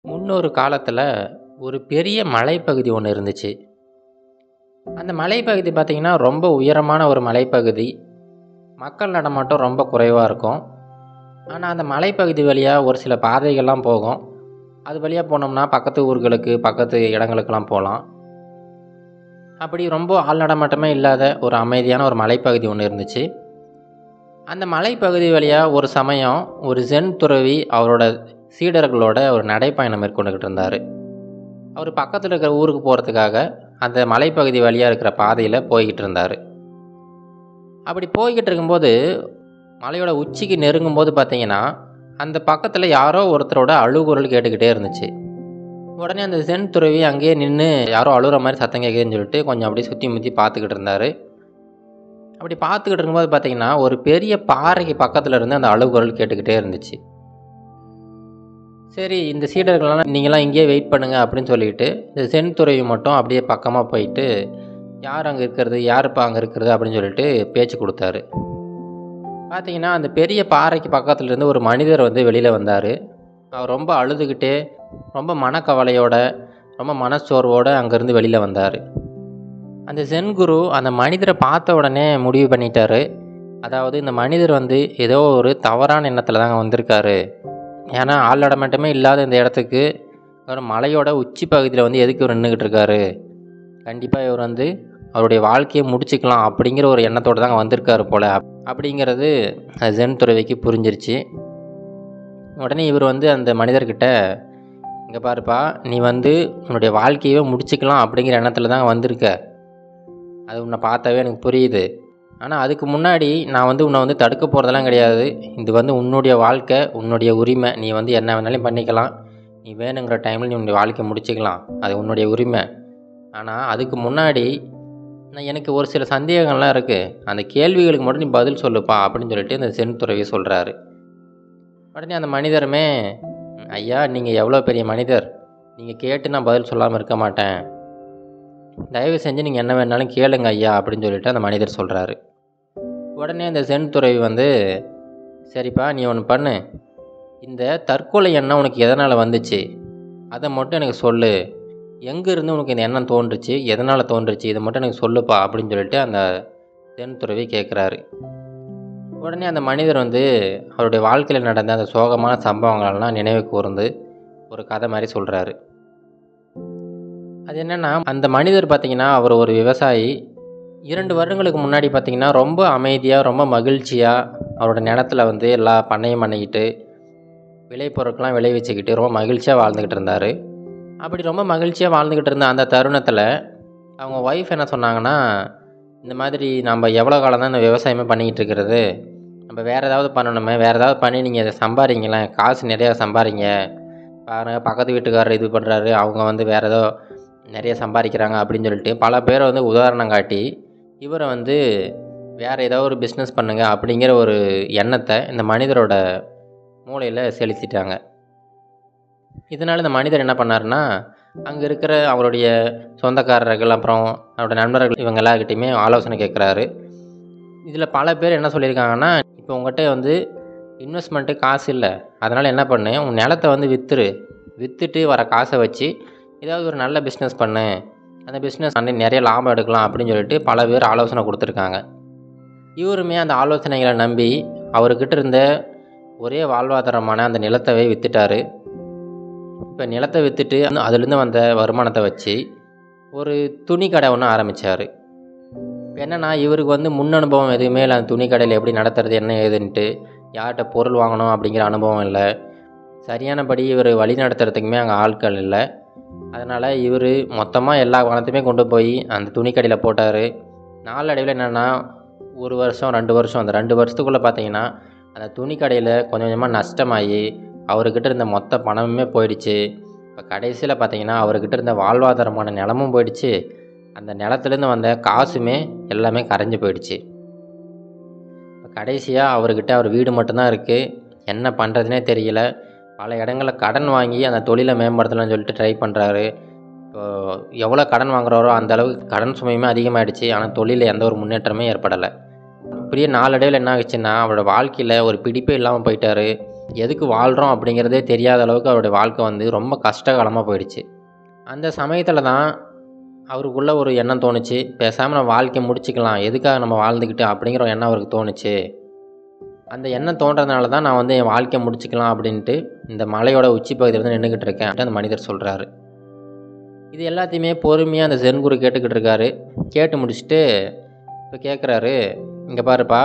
முன்னொரு காலத்தில் ஒரு பெரிய மலைப்பகுதி ஒன்று இருந்துச்சு அந்த மலைப்பகுதி பார்த்திங்கன்னா ரொம்ப உயரமான ஒரு மலைப்பகுதி மக்கள் நடமாட்டம் ரொம்ப குறைவாக இருக்கும் ஆனால் அந்த மலைப்பகுதி வழியாக ஒரு சில பாதைகள்லாம் போகும் அது வழியாக போனோம்னா பக்கத்து ஊர்களுக்கு பக்கத்து இடங்களுக்கெல்லாம் போகலாம் அப்படி ரொம்ப ஆள் நடமாட்டமே இல்லாத ஒரு அமைதியான ஒரு மலைப்பகுதி ஒன்று இருந்துச்சு அந்த மலைப்பகுதி வழியாக ஒரு சமயம் ஒரு ஜென் துறவி அவரோட சீடர்களோட ஒரு நடைப்பயணம் மேற்கொண்டுக்கிட்டு இருந்தார் அவர் பக்கத்தில் இருக்கிற ஊருக்கு போகிறதுக்காக அந்த மலைப்பகுதி வழியாக இருக்கிற பாதையில் போய்கிட்டு இருந்தார் அப்படி போய்கிட்டு இருக்கும்போது மலையோட உச்சிக்கு நெருங்கும்போது பார்த்தீங்கன்னா அந்த பக்கத்தில் யாரோ ஒருத்தரோட அழுகுரல் கேட்டுக்கிட்டே இருந்துச்சு உடனே அந்த ஜென் துறவி அங்கேயே நின்று யாரோ அழுகிற மாதிரி சத்தம் கேட்குதுன்னு சொல்லிட்டு கொஞ்சம் அப்படியே சுற்றி முற்றி பார்த்துக்கிட்டு இருந்தார் அப்படி பார்த்துக்கிட்டு இருக்கும்போது பார்த்தீங்கன்னா ஒரு பெரிய பாறைக்கு பக்கத்தில் இருந்து அந்த அழுகுரல் கேட்டுக்கிட்டே இருந்துச்சு சரி இந்த சீடர்கள்லாம் நீங்களாம் இங்கேயே வெயிட் பண்ணுங்க அப்படின்னு சொல்லிட்டு இந்த சென் துறவி மட்டும் அப்படியே பக்கமாக போயிட்டு யார் அங்கே இருக்கிறது யாருப்பா அங்கே இருக்கிறது அப்படின்னு சொல்லிட்டு பேச்சு கொடுத்தாரு பார்த்தீங்கன்னா அந்த பெரிய பாறைக்கு பக்கத்துல இருந்து ஒரு மனிதர் வந்து வெளியில் வந்தார் அவர் ரொம்ப அழுதுகிட்டே ரொம்ப மனக்கவலையோட ரொம்ப மனச்சோர்வோடு அங்கேருந்து வெளியில் வந்தார் அந்த சென் குரு அந்த மனிதரை பார்த்த உடனே முடிவு பண்ணிட்டாரு அதாவது இந்த மனிதர் வந்து ஏதோ ஒரு தவறான எண்ணத்தில் தாங்க வந்திருக்காரு ஏன்னா ஆள் நடமாட்டமே இல்லாத இந்த இடத்துக்கு ஒரு மலையோட உச்சி பகுதியில் வந்து எதுக்கு இவர் நின்றுக்கிட்டு இருக்காரு கண்டிப்பாக இவர் வந்து அவருடைய வாழ்க்கையை முடிச்சுக்கலாம் அப்படிங்கிற ஒரு எண்ணத்தோடு தாங்க வந்திருக்காரு போல் அப்படிங்கிறது ஜென் துறவிக்கு புரிஞ்சிருச்சு உடனே இவர் வந்து அந்த மனிதர்கிட்ட இங்கே பாருப்பா நீ வந்து உன்னுடைய வாழ்க்கையவே முடிச்சுக்கலாம் அப்படிங்கிற எண்ணத்தில் தான் வந்திருக்க அது உன்னை பார்த்தாவே எனக்கு புரியுது ஆனால் அதுக்கு முன்னாடி நான் வந்து உன்னை வந்து தடுக்க போகிறதெல்லாம் கிடையாது இது வந்து உன்னுடைய வாழ்க்கை உன்னுடைய உரிமை நீ வந்து என்ன வேணாலும் பண்ணிக்கலாம் நீ வேணுங்கிற டைமில் நீ உன்னுடைய வாழ்க்கையை முடிச்சுக்கலாம் அது உன்னுடைய உரிமை ஆனால் அதுக்கு முன்னாடி நான் எனக்கு ஒரு சில சந்தேகங்கள்லாம் இருக்குது அந்த கேள்விகளுக்கு மட்டும் நீ பதில் சொல்லுப்பா அப்படின்னு சொல்லிட்டு இந்த சென் துறவி சொல்கிறாரு உடனே அந்த மனிதருமே ஐயா நீங்கள் எவ்வளோ பெரிய மனிதர் நீங்கள் கேட்டு நான் பதில் சொல்லாமல் இருக்க மாட்டேன் தயவு செஞ்சு நீங்கள் என்ன வேணாலும் கேளுங்க ஐயா அப்படின்னு சொல்லிட்டு அந்த மனிதர் சொல்கிறாரு உடனே அந்த சென் துறவி வந்து சரிப்பா நீ ஒன்று பண்ணு இந்த தற்கொலை எண்ணம் உனக்கு எதனால் வந்துச்சு அதை மட்டும் எனக்கு சொல்லு எங்கேருந்து உனக்கு இந்த எண்ணம் தோன்றுச்சு எதனால் தோன்றுச்சு இதை மட்டும் எனக்கு சொல்லுப்பா அப்படின்னு சொல்லிட்டு அந்த சென் துறவி கேட்குறாரு உடனே அந்த மனிதர் வந்து அவருடைய வாழ்க்கையில் நடந்த அந்த சோகமான சம்பவங்களெல்லாம் நினைவு கூர்ந்து ஒரு கதை மாதிரி சொல்கிறாரு அது என்னென்னா அந்த மனிதர் பார்த்திங்கன்னா அவர் ஒரு விவசாயி இரண்டு வருடங்களுக்கு முன்னாடி பார்த்திங்கன்னா ரொம்ப அமைதியாக ரொம்ப மகிழ்ச்சியாக அவரோட நிலத்துல வந்து எல்லா பண்ணையும் பண்ணிக்கிட்டு விளைபொருட்கள்லாம் விளைவிச்சுக்கிட்டு ரொம்ப மகிழ்ச்சியாக வாழ்ந்துக்கிட்டு இருந்தார் அப்படி ரொம்ப மகிழ்ச்சியாக வாழ்ந்துக்கிட்டு இருந்த அந்த தருணத்தில் அவங்க ஒய்ஃப் என்ன சொன்னாங்கன்னா இந்த மாதிரி நம்ம எவ்வளோ காலம் தான் இந்த விவசாயமே பண்ணிக்கிட்டு இருக்கிறது நம்ம வேறு ஏதாவது பண்ணணுமே வேறு ஏதாவது பண்ணி நீங்கள் இதை சம்பாதிங்களேன் காசு நிறையா சம்பாதிங்க பாருங்கள் பக்கத்து வீட்டுக்காரர் இது பண்ணுறாரு அவங்க வந்து வேறு ஏதோ நிறைய சம்பாதிக்கிறாங்க அப்படின்னு சொல்லிட்டு பல பேரை வந்து உதாரணம் காட்டி இவரை வந்து வேறு ஏதோ ஒரு பிஸ்னஸ் பண்ணுங்க அப்படிங்கிற ஒரு எண்ணத்தை இந்த மனிதரோட மூளையில் செலுத்திட்டாங்க இதனால் இந்த மனிதர் என்ன பண்ணாருன்னா அங்கே இருக்கிற அவருடைய சொந்தக்காரர்கள் அப்புறம் அவருடைய நண்பர்கள் இவங்க எல்லாருக்கிட்டையுமே ஆலோசனை கேட்குறாரு இதில் பல பேர் என்ன சொல்லியிருக்காங்கன்னா இப்போ உங்கள்கிட்ட வந்து இன்வெஸ்ட்மெண்ட்டு காசு இல்லை அதனால் என்ன பண்ணு உன் நிலத்தை வந்து விற்றுரு விற்றுட்டு வர காசை வச்சு ஏதாவது ஒரு நல்ல பிஸ்னஸ் பண்ணு அந்த பிஸ்னஸ் பண்ணி நிறைய லாபம் எடுக்கலாம் அப்படின்னு சொல்லிட்டு பல பேர் ஆலோசனை கொடுத்துருக்காங்க இவருமே அந்த ஆலோசனைகளை நம்பி அவர்கிட்ட இருந்த ஒரே வாழ்வாதாரமான அந்த நிலத்தவே விற்றுட்டாரு இப்போ நிலத்தை விற்றுட்டு அதுலேருந்து வந்த வருமானத்தை வச்சு ஒரு துணி கடை ஒன்று ஆரம்பித்தார் என்னென்னா இவருக்கு வந்து முன் அனுபவம் எதுவுமே இல்லை அந்த துணி கடையில் எப்படி நடத்துறது என்ன ஏதுன்ட்டு யார்கிட்ட பொருள் வாங்கணும் அப்படிங்கிற அனுபவம் இல்லை சரியானபடி இவர் வழி நடத்துறதுக்குமே அங்கே ஆட்கள் இல்லை அதனால் இவர் மொத்தமாக எல்லா பணத்தையுமே கொண்டு போய் அந்த துணி கடையில் போட்டார் நாளடைவில் என்னென்னா ஒரு வருஷம் ரெண்டு வருஷம் அந்த ரெண்டு வருஷத்துக்குள்ளே பார்த்தீங்கன்னா அந்த துணி கடையில் கொஞ்சம் கொஞ்சமாக நஷ்டமாகி அவர்கிட்ட இருந்த மொத்த பணமுமே போயிடுச்சு இப்போ கடைசியில் பார்த்தீங்கன்னா அவர்கிட்ட இருந்த வாழ்வாதாரமான நிலமும் போயிடுச்சு அந்த நிலத்துலேருந்து வந்த காசுமே எல்லாமே கரைஞ்சி போயிடுச்சு இப்போ கடைசியாக அவர்கிட்ட அவர் வீடு மட்டும்தான் இருக்குது என்ன பண்ணுறதுனே தெரியல பல இடங்களில் கடன் வாங்கி அந்த தொழிலை மேம்படுத்தலாம்னு சொல்லிட்டு ட்ரை பண்ணுறாரு இப்போ எவ்வளோ கடன் வாங்குறாரோ அந்த அளவுக்கு கடன் சுமையுமே அதிகமாகிடுச்சு ஆனால் தொழிலில் எந்த ஒரு முன்னேற்றமே ஏற்படலை இப்படியே நாளடைவில் என்ன ஆகுச்சுன்னா அவரோட வாழ்க்கையில் ஒரு பிடிப்பே இல்லாமல் போயிட்டார் எதுக்கு வாழ்கிறோம் அப்படிங்கிறதே தெரியாத அளவுக்கு அவருடைய வாழ்க்கை வந்து ரொம்ப கஷ்டகாலமாக போயிடுச்சு அந்த சமயத்தில் தான் அவருக்குள்ள ஒரு எண்ணம் தோணுச்சு பேசாமல் நம்ம வாழ்க்கையை முடிச்சுக்கலாம் எதுக்காக நம்ம வாழ்ந்துக்கிட்டு அப்படிங்கிற ஒரு எண்ணம் அவருக்கு தோணுச்சு அந்த எண்ணம் தோன்றதுனால தான் நான் வந்து என் வாழ்க்கையை முடிச்சுக்கலாம் அப்படின்ட்டு இந்த மலையோட உச்சி பகுதியில் வந்து நின்றுக்கிட்டு இருக்கேன் அப்படின்ட்டு அந்த மனிதர் சொல்கிறாரு இது எல்லாத்தையுமே பொறுமையாக அந்த சென்குரு கேட்டுக்கிட்டு இருக்காரு கேட்டு முடிச்சுட்டு இப்போ கேட்குறாரு இங்கே பாருப்பா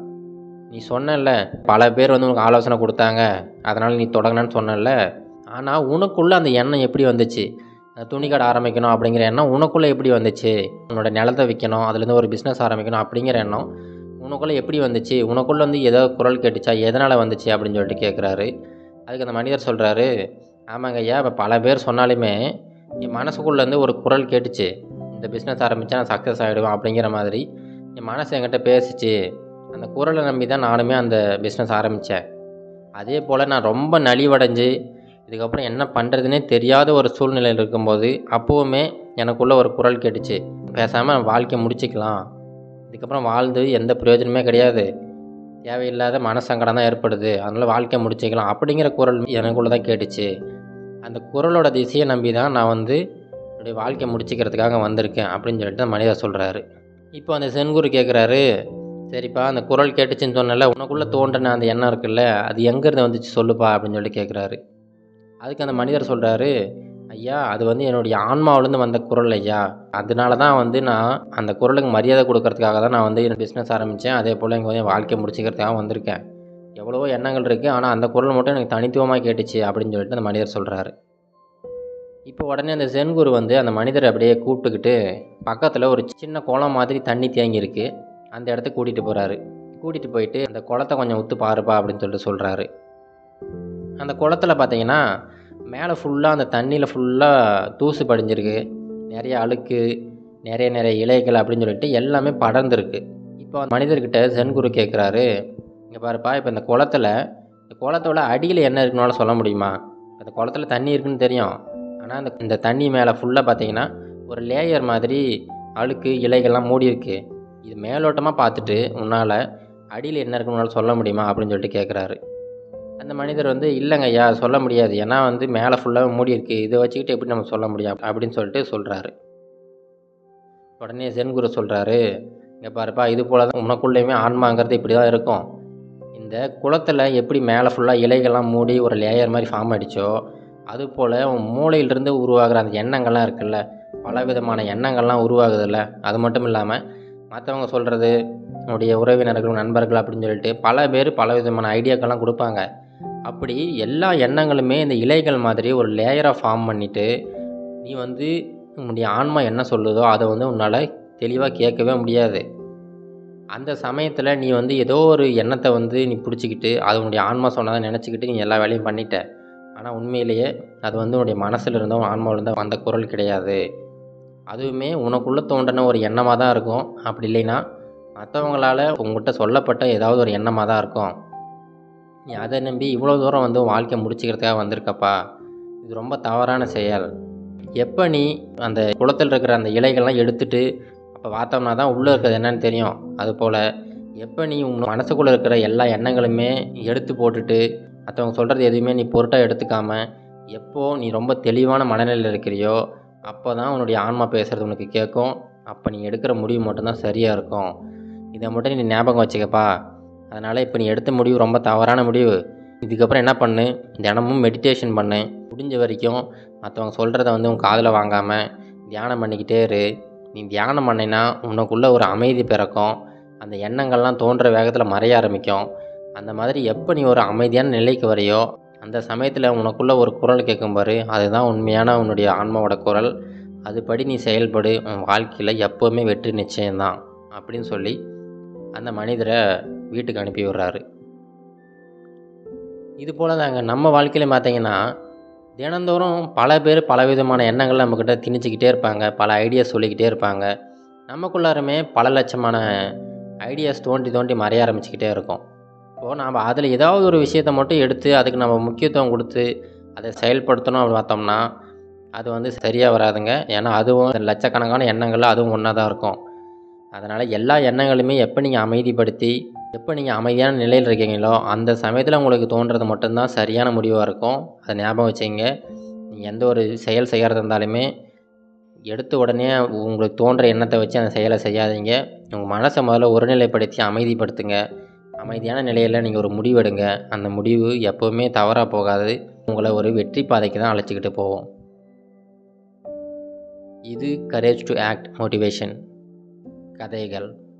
நீ சொன்னல பல பேர் வந்து உனக்கு ஆலோசனை கொடுத்தாங்க அதனால் நீ தொடங்கினேன்னு சொன்னல ஆனால் உனக்குள்ளே அந்த எண்ணம் எப்படி வந்துச்சு துணி கடை ஆரம்பிக்கணும் அப்படிங்கிற எண்ணம் உனக்குள்ளே எப்படி வந்துச்சு உன்னோட நிலத்தை விற்கணும் அதுலேருந்து ஒரு பிஸ்னஸ் ஆரம்பிக்கணும் அப்படிங்கிற எண்ணம் உனக்குள்ளே எப்படி வந்துச்சு உனக்குள்ளே வந்து ஏதோ குரல் கேட்டுச்சா எதனால் வந்துச்சு அப்படின்னு சொல்லிட்டு கேட்குறாரு அதுக்கு அந்த மனிதர் சொல்கிறாரு ஆமாங்க ஐயா இப்போ பல பேர் சொன்னாலுமே என் மனசுக்குள்ளேருந்து ஒரு குரல் கேட்டுச்சு இந்த பிஸ்னஸ் ஆரம்பித்தா நான் சக்ஸஸ் ஆகிடுவேன் அப்படிங்கிற மாதிரி என் மனசு என்கிட்ட பேசிச்சு அந்த குரலை நம்பி தான் நானுமே அந்த பிஸ்னஸ் ஆரம்பித்தேன் அதே போல் நான் ரொம்ப நலிவடைஞ்சு இதுக்கப்புறம் என்ன பண்ணுறதுனே தெரியாத ஒரு சூழ்நிலையில் இருக்கும்போது அப்போவுமே எனக்குள்ளே ஒரு குரல் கேட்டுச்சு பேசாமல் வாழ்க்கையை முடிச்சிக்கலாம் இதுக்கப்புறம் வாழ்ந்து எந்த பிரயோஜனமே கிடையாது தேவையில்லாத மனசங்கடம் தான் ஏற்படுது அதனால் வாழ்க்கையை முடிச்சிக்கலாம் அப்படிங்கிற குரல் எனக்குள்ளே தான் கேட்டுச்சு அந்த குரலோட திசையை நம்பி தான் நான் வந்து என்னுடைய வாழ்க்கையை முடிச்சிக்கிறதுக்காக வந்திருக்கேன் அப்படின்னு சொல்லிட்டு அந்த மனிதர் சொல்கிறாரு இப்போ அந்த சென்குரு கேட்குறாரு சரிப்பா அந்த குரல் கேட்டுச்சுன்னு சொன்னல உனக்குள்ளே தோன்றின அந்த எண்ணம் இருக்குல்ல அது எங்கேருந்து வந்துச்சு சொல்லுப்பா அப்படின்னு சொல்லி கேட்குறாரு அதுக்கு அந்த மனிதர் சொல்கிறாரு ஐயா அது வந்து என்னுடைய ஆன்மாவிலேருந்து வந்த குரல் ஐயா அதனால தான் வந்து நான் அந்த குரலுக்கு மரியாதை கொடுக்கறதுக்காக தான் நான் வந்து பிஸ்னஸ் ஆரம்பித்தேன் அதே போல் இங்கே வந்து வாழ்க்கையை முடிச்சிக்கிறதுக்காக வந்திருக்கேன் எவ்வளவோ எண்ணங்கள் இருக்குது ஆனால் அந்த குரல் மட்டும் எனக்கு தனித்துவமாக கேட்டுச்சு அப்படின்னு சொல்லிட்டு அந்த மனிதர் சொல்கிறாரு இப்போ உடனே அந்த சென்குரு வந்து அந்த மனிதரை அப்படியே கூப்பிட்டுக்கிட்டு பக்கத்தில் ஒரு சின்ன குளம் மாதிரி தண்ணி தேங்கி இருக்கு அந்த இடத்துக்கு கூட்டிகிட்டு போகிறாரு கூட்டிகிட்டு போயிட்டு அந்த குளத்தை கொஞ்சம் உத்து பாருப்பா அப்படின்னு சொல்லிட்டு சொல்கிறாரு அந்த குளத்துல பார்த்தீங்கன்னா மேலே ஃபுல்லாக அந்த தண்ணியில் ஃபுல்லாக தூசு படிஞ்சிருக்கு நிறைய அழுக்கு நிறைய நிறைய இலைகள் அப்படின்னு சொல்லிட்டு எல்லாமே படர்ந்துருக்கு இப்போ அந்த மனிதர்கிட்ட சென்குரு கேட்குறாரு இங்கே பாருப்பா இப்போ இந்த குளத்துல இந்த குளத்தோட அடியில் என்ன இருக்குனாலும் சொல்ல முடியுமா அந்த குளத்துல தண்ணி இருக்குன்னு தெரியும் ஆனால் அந்த இந்த தண்ணி மேலே ஃபுல்லாக பார்த்தீங்கன்னா ஒரு லேயர் மாதிரி அழுக்கு இலைகள்லாம் மூடி இருக்கு இது மேலோட்டமாக பார்த்துட்டு உன்னால் அடியில் என்ன இருக்குன்னு உன்னால் சொல்ல முடியுமா அப்படின்னு சொல்லிட்டு கேட்குறாரு அந்த மனிதர் வந்து இல்லைங்க ஐயா சொல்ல முடியாது ஏன்னா வந்து மேலே ஃபுல்லாக மூடி இருக்கு இதை வச்சுக்கிட்டு எப்படி நம்ம சொல்ல முடியும் அப்படின்னு சொல்லிட்டு சொல்கிறாரு உடனே சென்குரு சொல்கிறாரு இங்கே பாருப்பா இது போல தான் உனக்குள்ளேயுமே ஆன்மாங்கிறது இப்படி தான் இருக்கும் இந்த குளத்தில் எப்படி மேலே ஃபுல்லாக இலைகள்லாம் மூடி ஒரு லேயர் மாதிரி ஃபார்ம் ஆகிடுச்சோ அதுபோல் உன் மூளையிலிருந்து உருவாகிற அந்த எண்ணங்கள்லாம் இருக்குல்ல பல விதமான எண்ணங்கள்லாம் உருவாகுதுல்ல அது மட்டும் இல்லாமல் மற்றவங்க சொல்கிறது உன்னுடைய உறவினர்கள் நண்பர்கள் அப்படின்னு சொல்லிட்டு பல பேர் பல விதமான ஐடியாக்கள்லாம் கொடுப்பாங்க அப்படி எல்லா எண்ணங்களுமே இந்த இலைகள் மாதிரி ஒரு லேயராக ஃபார்ம் பண்ணிவிட்டு நீ வந்து உன்னுடைய ஆன்மா என்ன சொல்லுதோ அதை வந்து உன்னால் தெளிவாக கேட்கவே முடியாது அந்த சமயத்தில் நீ வந்து ஏதோ ஒரு எண்ணத்தை வந்து நீ பிடிச்சிக்கிட்டு அது உன்னுடைய ஆன்மா சொன்னதை நினச்சிக்கிட்டு நீ எல்லா வேலையும் பண்ணிட்ட ஆனால் உண்மையிலேயே அது வந்து உன்னுடைய மனசில் இருந்தோ ஆன்மாவில் இருந்தோ வந்த குரல் கிடையாது அதுவுமே உனக்குள்ளே தோன்றின ஒரு எண்ணமாக தான் இருக்கும் அப்படி இல்லைன்னா மற்றவங்களால் உங்கள்கிட்ட சொல்லப்பட்ட ஏதாவது ஒரு எண்ணமாக தான் இருக்கும் நீ அதை நம்பி இவ்வளோ தூரம் வந்து உன் வாழ்க்கையை முடிச்சுக்கிறதுக்காக வந்திருக்கப்பா இது ரொம்ப தவறான செயல் எப்போ நீ அந்த குளத்தில் இருக்கிற அந்த இலைகள்லாம் எடுத்துட்டு அப்போ பார்த்தோம்னா தான் உள்ளே இருக்கிறது என்னன்னு தெரியும் அதுபோல் எப்போ நீ உன் மனசுக்குள்ளே இருக்கிற எல்லா எண்ணங்களுமே எடுத்து போட்டுட்டு மற்றவங்க சொல்கிறது எதுவுமே நீ பொருட்டாக எடுத்துக்காம எப்போ நீ ரொம்ப தெளிவான மனநிலையில் இருக்கிறியோ அப்போ தான் உன்னுடைய ஆன்மா பேசுகிறது உனக்கு கேட்கும் அப்போ நீ எடுக்கிற முடிவு மட்டும்தான் சரியாக இருக்கும் இதை மட்டும் நீ ஞாபகம் வச்சுக்கப்பா அதனால் இப்போ நீ எடுத்த முடிவு ரொம்ப தவறான முடிவு இதுக்கப்புறம் என்ன பண்ணு தினமும் மெடிடேஷன் பண்ணு முடிஞ்ச வரைக்கும் மற்றவங்க சொல்கிறத வந்து உன் காதில் வாங்காமல் தியானம் பண்ணிக்கிட்டே இரு நீ தியானம் பண்ணினா உனக்குள்ளே ஒரு அமைதி பிறக்கும் அந்த எண்ணங்கள்லாம் தோன்ற வேகத்தில் மறைய ஆரம்பிக்கும் அந்த மாதிரி எப்போ நீ ஒரு அமைதியான நிலைக்கு வரையோ அந்த சமயத்தில் உனக்குள்ளே ஒரு குரல் கேட்கும் பாரு அதுதான் உண்மையான உன்னுடைய ஆன்மாவோட குரல் அதுபடி நீ செயல்படு உன் வாழ்க்கையில் எப்போவுமே வெற்றி நிச்சயம்தான் அப்படின்னு சொல்லி அந்த மனிதரை வீட்டுக்கு அனுப்பி விடுறாரு இது போல் தாங்க நம்ம வாழ்க்கையில் பார்த்தீங்கன்னா தினந்தோறும் பல பேர் பல விதமான எண்ணங்கள் நம்மக்கிட்ட திணிச்சிக்கிட்டே இருப்பாங்க பல ஐடியாஸ் சொல்லிக்கிட்டே இருப்பாங்க நமக்குள்ளாருமே பல லட்சமான ஐடியாஸ் தோண்டி தோண்டி மறைய ஆரம்பிச்சுக்கிட்டே இருக்கும் இப்போது நாம் அதில் ஏதாவது ஒரு விஷயத்தை மட்டும் எடுத்து அதுக்கு நம்ம முக்கியத்துவம் கொடுத்து அதை செயல்படுத்தணும் அப்படின்னு பார்த்தோம்னா அது வந்து சரியாக வராதுங்க ஏன்னா அதுவும் லட்சக்கணக்கான எண்ணங்கள் அதுவும் ஒன்றா தான் இருக்கும் அதனால் எல்லா எண்ணங்களுமே எப்போ நீங்கள் அமைதிப்படுத்தி எப்போ நீங்கள் அமைதியான நிலையில் இருக்கீங்களோ அந்த சமயத்தில் உங்களுக்கு தோன்றது மட்டும்தான் சரியான முடிவாக இருக்கும் அதை ஞாபகம் வச்சுங்க நீங்கள் எந்த ஒரு செயல் செய்கிறதா இருந்தாலுமே எடுத்த உடனே உங்களுக்கு தோன்ற எண்ணத்தை வச்சு அந்த செயலை செய்யாதீங்க உங்கள் மனசை முதல்ல ஒருநிலைப்படுத்தி அமைதிப்படுத்துங்க அமைதியான நிலையில் நீங்கள் ஒரு முடிவு எடுங்க அந்த முடிவு எப்போவுமே தவறாக போகாது உங்களை ஒரு வெற்றி பாதைக்கு தான் அழைச்சிக்கிட்டு போவோம் இது கரேஜ் டு ஆக்ட் மோட்டிவேஷன் கதைகள்